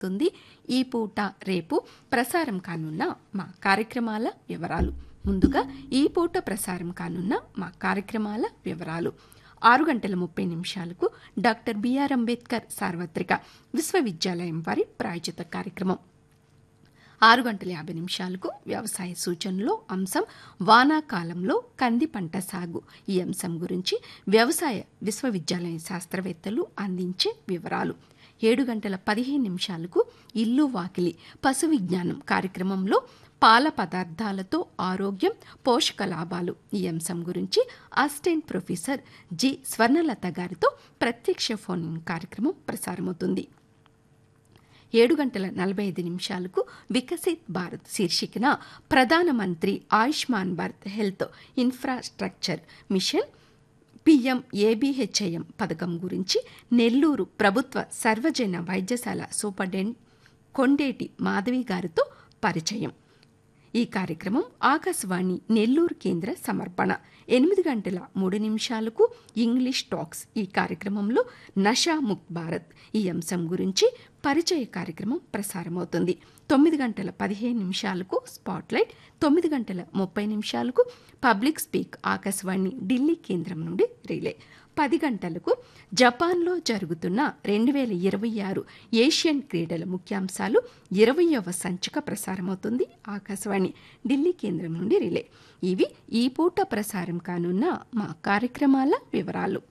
తుంది ఈ పూట రేపు ప్రసారం కానున్న మా కార్యక్రమాల వివరాలు ముందుగా ఈ పూట ప్రసారం కానున్న మా కార్యక్రమాల వివరాలు ఆరు గంటల ముప్పై నిమిషాలకు డాక్టర్ బిఆర్ అంబేద్కర్ సార్వత్రిక విశ్వవిద్యాలయం వారి ప్రాయోజిత కార్యక్రమం ఆరు గంటల యాభై నిమిషాలకు వ్యవసాయ సూచనలో అంశం వానాకాలంలో కంది పంట సాగు ఈ అంశం గురించి వ్యవసాయ విశ్వవిద్యాలయ శాస్త్రవేత్తలు అందించే వివరాలు ఏడు గంటల పదిహేను నిమిషాలకు ఇల్లు వాకిలి పశు విజ్ఞానం కార్యక్రమంలో పాల పదార్థాలతో ఆరోగ్యం పోషక లాభాలు ఈ అంశం గురించి అసిస్టెంట్ ప్రొఫెసర్ జి స్వర్ణలత గారితో ప్రత్యక్ష ఫోన్ ఇన్ కార్యక్రమం ప్రసారమవుతుంది ఏడు గంటల నలభై ఐదు నిమిషాలకు వికసిత్ భారత్ శీర్షికన ప్రధానమంత్రి Ayushman Bharat health infrastructure mission PM ABHIM పథకం గురించి నెల్లూరు ప్రభుత్వ సర్వజన వైద్యశాల సూపరింటెండెంట్ కొండేటి మాధవి గారితో పరిచయం ఈ కార్యక్రమం ఆకాశవాణి నెల్లూరు కేంద్ర సమర్పణ ఎనిమిది గంటల మూడు నిమిషాలకు ఇంగ్లీష్ టాక్స్ ఈ కార్యక్రమంలో నషా ముక్ భారత్ ఈ అంశం గురించి పరిచయ కార్యక్రమం ప్రసారమవుతుంది తొమ్మిది గంటల పదిహేను నిమిషాలకు స్పాట్లైట్ తొమ్మిది గంటల ముప్పై నిమిషాలకు పబ్లిక్ స్పీక్ ఆకాశవాణి ఢిల్లీ కేంద్రం నుండి రిలే పది గంటలకు జపాన్లో జరుగుతున్న రెండు వేల ఇరవై ఆరు ఏషియన్ క్రీడల ముఖ్యాంశాలు ఇరవయవ సంచిక ప్రసారమవుతుంది ఆకాశవాణి ఢిల్లీ కేంద్రం నుండి రిలే ఇవి ఈ పూట ప్రసారం కానున్న మా కార్యక్రమాల వివరాలు